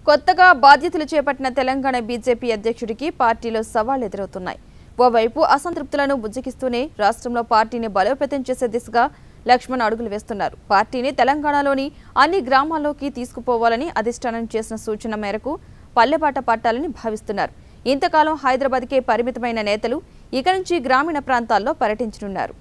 కొత్తగా బాధ్యతలు చేపట్టిన తెలంగాణ బీజేపీ అధ్యక్షుడికి పార్టీలో సవాళ్లు ఎదురవుతున్నాయి ఓవైపు అసంతృప్తులను బుజ్జగిస్తూనే రాష్ట్రంలో పార్టీని బలోపేతం చేసే దిశగా లక్ష్మణ్ అడుగులు వేస్తున్నారు పార్టీని తెలంగాణలోని అన్ని గ్రామాల్లోకి తీసుకుపోవాలని అధిష్టానం చేసిన సూచన మేరకు పల్లెబాట పట్టాలని భావిస్తున్నారు ఇంతకాలం హైదరాబాద్కే పరిమితమైన నేతలు ఇక నుంచి గ్రామీణ ప్రాంతాల్లో పర్యటించనున్నారు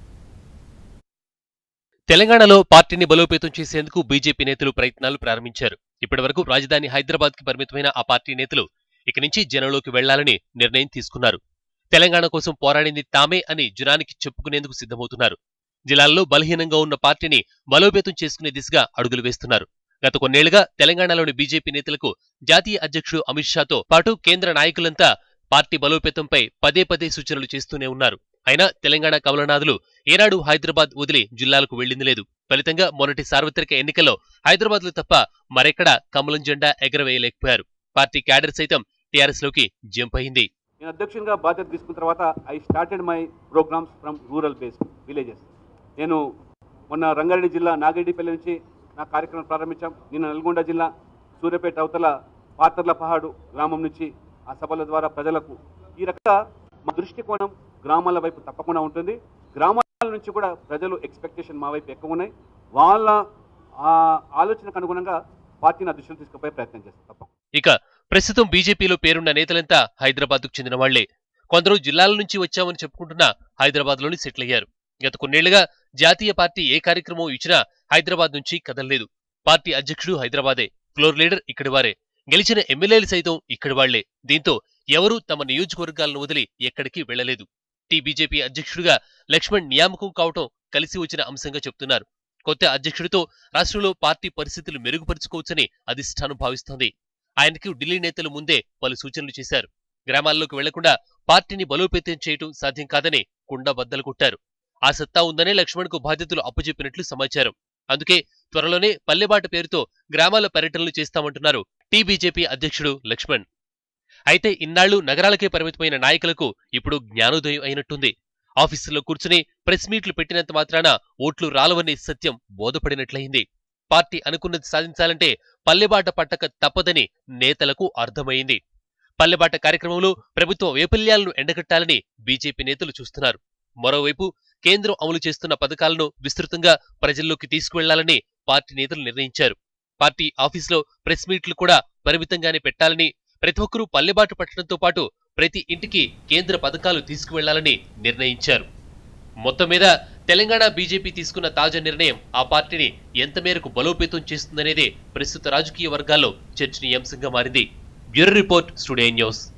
తెలంగాణలో పార్టీని బలోపేతం చేసేందుకు బీజేపీ నేతలు ప్రయత్నాలు ప్రారంభించారు ఇప్పటివరకు రాజధాని హైదరాబాద్ కి పరిమితమైన ఆ పార్టీ నేతలు ఇక నుంచి జనంలోకి వెళ్లాలని నిర్ణయం తీసుకున్నారు తెలంగాణ కోసం పోరాడింది తామే అని జనానికి చెప్పుకునేందుకు సిద్ధమవుతున్నారు జిల్లాల్లో బలహీనంగా ఉన్న పార్టీని బలోపేతం చేసుకునే దిశగా అడుగులు వేస్తున్నారు గత కొన్నేళ్లుగా తెలంగాణలోని బీజేపీ నేతలకు జాతీయ అధ్యక్షుడు అమిత్ షాతో పాటు కేంద్ర నాయకులంతా పార్టీ బలోపేతంపై పదే పదే సూచనలు చేస్తూనే ఉన్నారు అయినా తెలంగాణ కమలనాథులు ఏనాడు హైదరాబాద్ వదిలి జిల్లాలకు వెళ్లింది లేదు ఫలితంగా మొన్నటి సార్వత్రిక ఎన్నికల్లో హైదరాబాద్లో తప్ప మరెక్కడా కమలం జెండా ఎగరవేయలేకపోయారు పార్టీ క్యాడర్ సైతం టీఆర్ఎస్ లోకి జంప్ అయింది నేను అధ్యక్షునిగా బాధ్యత తీసుకున్న తర్వాత I started my programmes from rural based villages నేను మొన్న రంగారెడ్డి జిల్లా నాగరెడ్డిపల్లి నుంచి నా కార్యక్రమం ప్రారంభించాం నిన్న నల్గొండ జిల్లా సూర్యాపేట అవతల పాతర్ల పహాడు గ్రామం నుంచి ఆ సభల ద్వారా ప్రజలకు ఈ రకంగా మా దృష్టికోణం గ్రామాల వైపు తప్పకుండా ఉంటుంది గ్రామాల నుంచి కూడా ప్రజలు ఎక్స్పెక్టేషన్ మా వైపు ఎక్కువ ఉన్నాయి వాళ్ళ ఆ ఆలోచనకు అనుగుణంగా పార్టీని ఆ దృష్టిలో తీసుకుపోయే ప్రయత్నం చేస్తాం తప్ప ఇక ప్రస్తుతం బీజేపీలో పేరున్న నేతలంతా హైదరాబాద్కు చెందిన వాళ్లే కొందరు జిల్లాల నుంచి వచ్చామని చెప్పుకుంటున్నా హైదరాబాద్లోని సెటిల్ అయ్యారు గత కొన్నేళ్లుగా జాతీయ పార్టీ ఏ కార్యక్రమం ఇచ్చినా హైదరాబాద్ నుంచి కదలలేదు పార్టీ అధ్యక్షుడు హైదరాబాదే ఫ్లోర్ లీడర్ ఇక్కడి వారే గెలిచిన ఎమ్మెల్యేలు సైతం ఇక్కడి వాళ్లే దీంతో ఎవరూ తమ నియోజకవర్గాలను వదిలి ఎక్కడికి వెళ్లలేదు టీ బీజేపీ అధ్యక్షుడిగా లక్ష్మణ్ నియామకం కావటం కలిసి వచ్చిన అంశంగా చెప్తున్నారు కొత్త అధ్యక్షుడితో రాష్ట్రంలో పార్టీ పరిస్థితులు మెరుగుపరుచుకోవచ్చని అధిష్టానం భావిస్తోంది ఆయనకు ఢిల్లీ నేతలు ముందే పలు సూచనలు చేశారు గ్రామాల్లోకి వెళ్లకుండా పార్టీని బలోపేతం చేయటం సాధ్యం కాదని కుండ బద్దలు కొట్టారు ఆ సత్తా ఉందనే లక్ష్మణ్కు బాధ్యతలు అప్పచెప్పినట్లు సమాచారం అందుకే త్వరలోనే పల్లెబాట పేరుతో గ్రామాల పర్యటనలు చేస్తామంటున్నారు టీ బీజేపీ అధ్యక్షుడు లక్ష్మణ్ అయితే ఇన్నాళ్లు నగరాలకే పరిమితమైన నాయకులకు ఇప్పుడు జ్ఞానోదయం అయినట్టుంది ఆఫీసుల్లో కూర్చుని ప్రెస్ మీట్లు పెట్టినంత మాత్రాన ఓట్లు రాలవనే సత్యం బోధపడినట్లయింది పార్టీ అనుకున్నది సాధించాలంటే పల్లెబాట పట్టక తప్పదని నేతలకు అర్థమైంది పల్లెబాట కార్యక్రమంలో ప్రభుత్వ వైఫల్యాలను ఎండగట్టాలని బీజేపీ నేతలు చూస్తున్నారు మరోవైపు కేంద్రం అమలు చేస్తున్న పథకాలను విస్తృతంగా ప్రజల్లోకి తీసుకువెళ్లాలని పార్టీ నేతలు నిర్ణయించారు పార్టీ ఆఫీసులో ప్రెస్ మీట్లు కూడా పరిమితంగానే పెట్టాలని ప్రతి ఒక్కరూ పల్లెబాటు పట్టడంతో పాటు ప్రతి ఇంటికి కేంద్ర పథకాలు తీసుకువెళ్లాలని నిర్ణయించారు మొత్తం మీద తెలంగాణ బీజేపీ తీసుకున్న తాజా నిర్ణయం ఆ పార్టీని ఎంత మేరకు బలోపేతం చేస్తుందనేదే ప్రస్తుత రాజకీయ వర్గాల్లో చర్చనీయాంశంగా మారింది బ్యూరో రిపోర్ట్ స్టూడియో న్యూస్